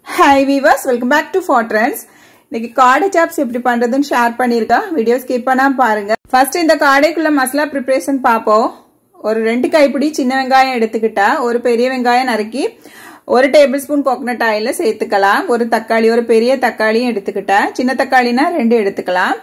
hi viewers welcome back to patrons இன்னைக்கு காடை chops எப்படி பண்றதுன்னு ஷேர் பண்ணியிருக்கேன் வீடியோ ஸ்கிப் பண்ணாம பாருங்க ஃபர்ஸ்ட் இந்த காடைக்குள்ள மசாலா ப்ரிப்பரேஷன் பார்ப்போம் ஒரு ரெண்டு கைப்பிடி சின்ன வெங்காயம் எடுத்துக்கிட்டா ஒரு பெரிய வெங்காயம் நறுக்கி ஒரு டேபிள் ஸ்பூன் கோகனட் ஆயில சேர்த்துக்கலாம் ஒரு தக்காளி ஒரு பெரிய தக்காளியும் எடுத்துக்கிட்டா சின்ன தக்காளினா ரெண்டு எடுத்துக்கலாம்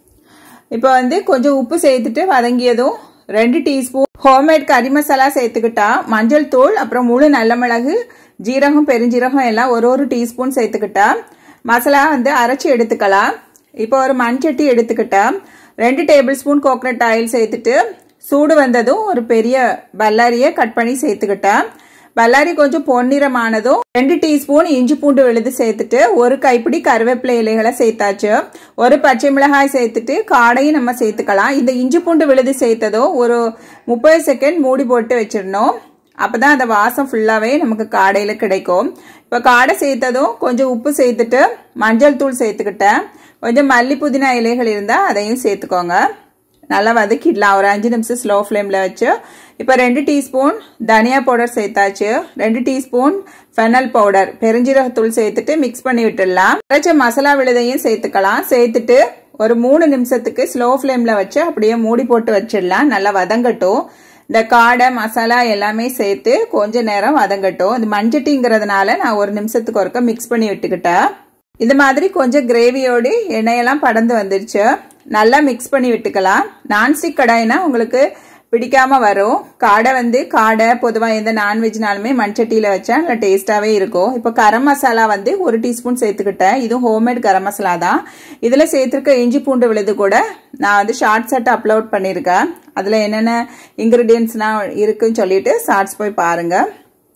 இப்போ வந்து கொஞ்சம் உப்பு சேர்த்துட்டு வதங்கியதும் ரெண்டு டீஸ்பூன் ஹோம்மேட் கறி மசாலா சேர்த்துக்கிட்டா மஞ்சள் தூள் அப்புறம் முழு நல்ல மிளகு ஜீரகம் பெருஞ்சீரகம் எல்லாம் ஒரு ஒரு டீஸ்பூன் சேர்த்துக்கிட்டா மசாலா வந்து அரைச்சி எடுத்துக்கலாம் இப்போ ஒரு மண்சட்டி எடுத்துக்கிட்டா ரெண்டு டேபிள் ஸ்பூன் கோகனட் ஆயில் சேர்த்துட்டு சூடு வந்ததும் ஒரு பெரிய பல்லாரியை கட் பண்ணி சேர்த்துக்கிட்டா பல்லாரி கொஞ்சம் பொன்னிறமானதும் ரெண்டு டீஸ்பூன் இஞ்சி பூண்டு விழுது சேர்த்துட்டு ஒரு கைப்பிடி கருவேப்பிலை இலைகளை சேர்த்தாச்சு ஒரு பச்சை மிளகாய் சேர்த்துட்டு காடையும் நம்ம சேர்த்துக்கலாம் இந்த இஞ்சி பூண்டு விழுது சேர்த்ததும் ஒரு முப்பது செகண்ட் மூடி போட்டு வச்சிடணும் அப்பதான் அந்த வாசம் ஃபுல்லாவே நமக்கு காடையில கிடைக்கும் இப்போ காடை சேர்த்ததும் கொஞ்சம் உப்பு சேர்த்துட்டு மஞ்சள் தூள் சேர்த்துக்கிட்டேன் கொஞ்சம் மல்லி புதினா இலைகள் இருந்தால் அதையும் சேர்த்துக்கோங்க நல்லா வதக்கிடலாம் ஒரு அஞ்சு நிமிஷம் ஸ்லோ ஃப்ளேமில் வச்சு இப்போ ரெண்டு டீஸ்பூன் தனியா பவுடர் சேர்த்தாச்சு ரெண்டு டீஸ்பூன் ஃபெனல் பவுடர் பெருஞ்சீரகத்தூள் சேர்த்துட்டு மிக்ஸ் பண்ணி விட்டுடலாம் அரைச்ச மசாலா விழுதையும் சேர்த்துக்கலாம் சேர்த்துட்டு ஒரு மூணு நிமிஷத்துக்கு ஸ்லோ ஃப்ளேமில் வச்சு அப்படியே மூடி போட்டு வச்சிடலாம் நல்லா வதங்கட்டும் இந்த காடை மசாலா எல்லாமே சேர்த்து கொஞ்ச நேரம் வதங்கட்டும் இது மஞ்சட்டிங்கிறதுனால நான் ஒரு நிமிஷத்துக்கு ஒருக்க மிக்ஸ் பண்ணி விட்டுக்கிட்டேன் இந்த மாதிரி கொஞ்சம் கிரேவியோடு எண்ணெயெல்லாம் படந்து வந்துருச்சு நல்லா மிக்ஸ் பண்ணி விட்டுக்கலாம் நான்ஸ்டிக் கடாய்னா உங்களுக்கு பிடிக்காம வரும் காடை வந்து காடை பொதுவாக எந்த நான்வெஜ்னாலுமே மண்சட்டியில் வச்சா நல்லா டேஸ்ட்டாகவே இருக்கும் இப்போ கரம் மசாலா வந்து ஒரு டீஸ்பூன் சேர்த்துக்கிட்டேன் இதுவும் ஹோம்மேட் கரம் மசாலா தான் இதில் சேர்த்துருக்க இஞ்சி பூண்டு விழுது கூட நான் வந்து ஷார்ட் செட் அப்லோட் பண்ணியிருக்கேன் அதில் என்னென்ன இன்க்ரீடியன்ஸ்லாம் இருக்குன்னு சொல்லிட்டு ஷார்ட்ஸ் போய் பாருங்கள்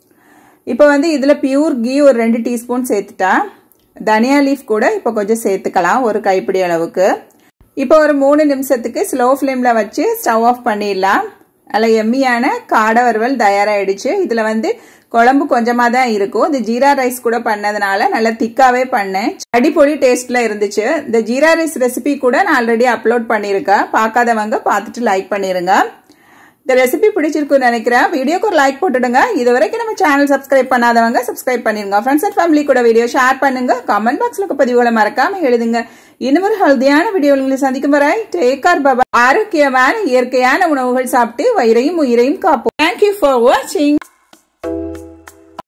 இப்போ வந்து இதில் பியூர் கீ ஒரு ரெண்டு டீஸ்பூன் சேர்த்துட்டா தனியா லீஃப் கூட இப்போ கொஞ்சம் சேர்த்துக்கலாம் ஒரு கைப்பிடி அளவுக்கு இப்போ ஒரு மூணு நிமிஷத்துக்கு ஸ்லோ ஃப்ளேமில் வச்சு ஸ்டவ் ஆஃப் பண்ணிடலாம் அதில் எம்மியான காடை வறுவல் தயாராகிடுச்சு இதில் வந்து குழம்பு கொஞ்சமாக தான் இருக்கும் இந்த ஜீரா ரைஸ் கூட பண்ணதுனால நல்லா திக்காவே பண்ணேன் அடிப்பொடி டேஸ்ட்ல இருந்துச்சு இந்த ஜீரா ரைஸ் ரெசிபி கூட நான் ஆல்ரெடி அப்லோட் பண்ணியிருக்கேன் பார்க்காதவங்க பார்த்துட்டு லைக் பண்ணிருங்க இந்த ரெசிபி பிடிச்சிருக்குன்னு நினைக்கிறேன் வீடியோக்கு ஒரு லைக் போட்டுடுங்க இது வரைக்கும் நம்ம சேனல் சப்ஸ்கிரைப் பண்ணாதவங்க சப்ஸ்கிரைப் பண்ணிருங்க ஃப்ரெண்ட்ஸ் அண்ட் ஃபேமிலி கூட வீடியோ ஷேர் பண்ணுங்க கமெண்ட் பாக்ஸ்ல பதிவுகளை மறக்காம எழுதுங்க இன்னும் ஒரு ஹெல்தியான வீடியோ உங்களை சந்திக்கும் வரை டேக்கார் பாபா ஆரோக்கியமான இயற்கையான உணவுகள் சாப்பிட்டு வயிறையும் உயிரையும் காப்போம் தேங்க்யூ ஃபார் வாட்சிங்